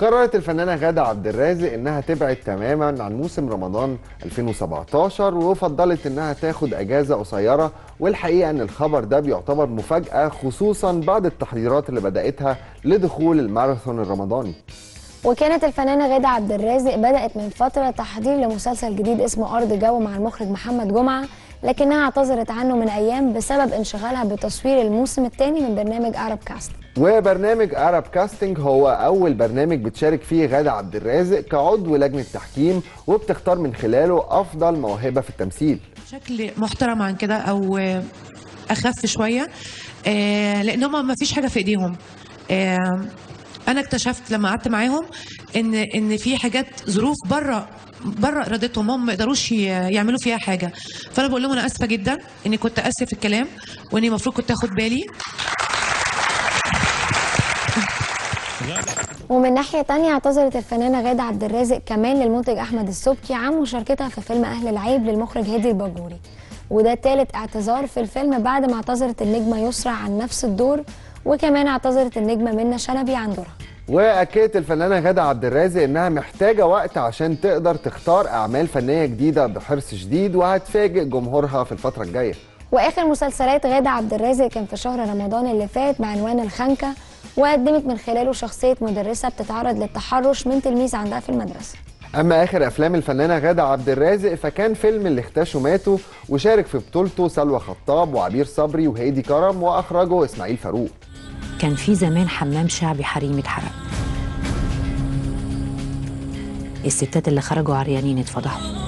قررت الفنانة غادة عبد الرازق إنها تبعد تماما عن موسم رمضان 2017 وفضلت إنها تاخد أجازة قصيرة والحقيقة إن الخبر ده بيعتبر مفاجأة خصوصا بعد التحضيرات اللي بدأتها لدخول الماراثون الرمضاني وكانت الفنانة غادة عبد الرازق بدأت من فترة تحضير لمسلسل جديد اسمه أرض جو مع المخرج محمد جمعة لكنها اعتذرت عنه من أيام بسبب انشغالها بتصوير الموسم الثاني من برنامج أرب كاست وبرنامج أرب كاستنج هو أول برنامج بتشارك فيه غادة عبد الرازق كعضو لجنة تحكيم وبتختار من خلاله أفضل موهبة في التمثيل بشكل محترم عن كده او آه، اخف شويه آه، لان هم ما فيش حاجه في ايديهم آه، انا اكتشفت لما قعدت معاهم ان ان في حاجات ظروف بره بره ارادتهم هم ما يقدروش ي- يعملوا فيها حاجه فانا بقول لهم انا اسفه جدا اني كنت اسف في الكلام واني المفروض كنت اخد بالي ومن ناحية تانية اعتذرت الفنانة غادة عبد الرازق كمان للمنتج أحمد السبكي عن مشاركتها في فيلم أهل العيب للمخرج هادي الباجوري وده تالت اعتذار في الفيلم بعد ما اعتذرت النجمة يسرى عن نفس الدور وكمان اعتذرت النجمة منى شلبي عن دورها واكدت الفنانه غاده عبد الرازق انها محتاجه وقت عشان تقدر تختار اعمال فنيه جديده بحرص شديد وهتفاجئ جمهورها في الفتره الجايه واخر مسلسلات غادة عبد الرازق كان في شهر رمضان اللي فات بعنوان الخنكة وقدمت من خلاله شخصية مدرسة بتتعرض للتحرش من تلميذ عندها في المدرسة اما اخر افلام الفنانه غاده عبد الرازق فكان فيلم اللي اختشوا ماتوا وشارك في بطولته سلوى خطاب وعبير صبري وهيدي كرم واخرجه اسماعيل فاروق كان في زمان حمام شعبي حريمي اتحرق الستات اللي خرجوا عريانين اتفضحوا